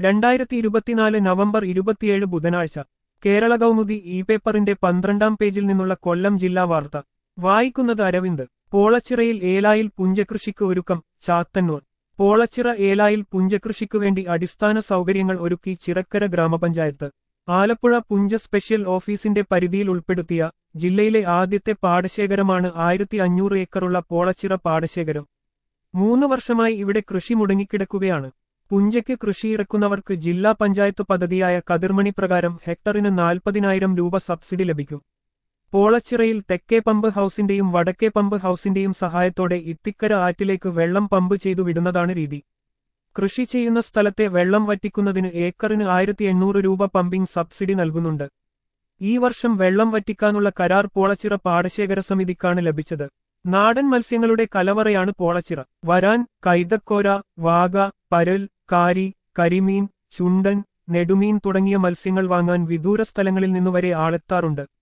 രണ്ടായിരത്തി ഇരുപത്തിനാല് നവംബർ ഇരുപത്തിയേഴ് ബുധനാഴ്ച കേരള കൗമുദി ഇ പേപ്പറിന്റെ പന്ത്രണ്ടാം പേജിൽ നിന്നുള്ള കൊല്ലം ജില്ലാ വാർത്ത വായിക്കുന്നത് അരവിന്ദ് പോളച്ചിറയിൽ ഏലായിൽ പുഞ്ചകൃഷിക്ക് ഒരുക്കം ചാത്തന്നൂർ പോളച്ചിറ ഏലായിൽ പുഞ്ചകൃഷിക്കു വേണ്ടി അടിസ്ഥാന സൗകര്യങ്ങൾ ഒരുക്കി ചിറക്കര ഗ്രാമപഞ്ചായത്ത് ആലപ്പുഴ പുഞ്ച സ്പെഷ്യൽ ഓഫീസിന്റെ പരിധിയിൽ ഉൾപ്പെടുത്തിയ ജില്ലയിലെ ആദ്യത്തെ പാടശേഖരമാണ് ആയിരത്തി അഞ്ഞൂറ് ഏക്കറുള്ള പോളച്ചിറ പാടശേഖരം മൂന്ന് വർഷമായി ഇവിടെ കൃഷി മുടങ്ങിക്കിടക്കുകയാണ് പുഞ്ചയ്ക്ക് കൃഷിയിറക്കുന്നവർക്ക് ജില്ലാ പഞ്ചായത്ത് പദ്ധതിയായ കതിർമണി പ്രകാരം ഹെക്ടറിന് നാൽപ്പതിനായിരം രൂപ സബ്സിഡി ലഭിക്കും പോളച്ചിറയിൽ തെക്കേ പമ്പ് ഹൌസിന്റെയും വടക്കേ പമ്പ് ഹൌസിന്റെയും സഹായത്തോടെ ഇത്തിക്കര ആറ്റിലേക്ക് വെള്ളം പമ്പ് ചെയ്തു വിടുന്നതാണ് രീതി കൃഷി ചെയ്യുന്ന സ്ഥലത്തെ വെള്ളം വറ്റിക്കുന്നതിന് ഏക്കറിന് ആയിരത്തി എണ്ണൂറ് രൂപ പമ്പിംഗ് സബ്സിഡി നൽകുന്നുണ്ട് ഈ വർഷം വെള്ളം വറ്റിക്കാനുള്ള കരാർ പോളച്ചിറ പാടശേഖര സമിതിക്കാണ് ലഭിച്ചത് നാടൻ മത്സ്യങ്ങളുടെ കലവറയാണ് പോളച്ചിറ വരാൻ കൈതക്കോര വാഗ പരൽ കാരി കരിമീൻ ചുണ്ടൻ നെടുമീൻ തുടങ്ങിയ മത്സ്യങ്ങൾ വാങ്ങാൻ വിദൂര സ്ഥലങ്ങളിൽ നിന്നുവരെ ആളെത്താറുണ്ട്